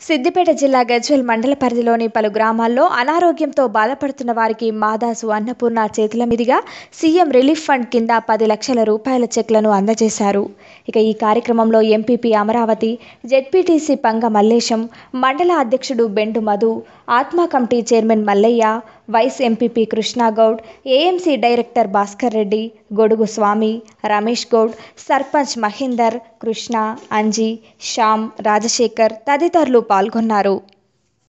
సిద్దిపేట జిల్లా గజ్వెల్ మండల పరిధిలోని పలు గ్రామాల్లో అనారోగ్యంతో బాధపడుతున్న వారికి మాదాసు అన్నపూర్ణ చేతుల మీదుగా సీఎం రిలీఫ్ ఫండ్ కింద పది లక్షల రూపాయల చెక్లను అందజేశారు ఇక ఈ కార్యక్రమంలో ఎంపీపీ అమరావతి జెడ్పీటీసీ పంగ మల్లేశం మండల అధ్యక్షుడు Bendu Madhu Atma committee chairman Mallaiah vice MPP Krishnagoud AMC director Bhaskar Reddy Godugu Swamy Ramesh Goud sarpanch Mahender Krishna Anji Shyam Rajasekhar తదితరులు పాల్గొన్నారు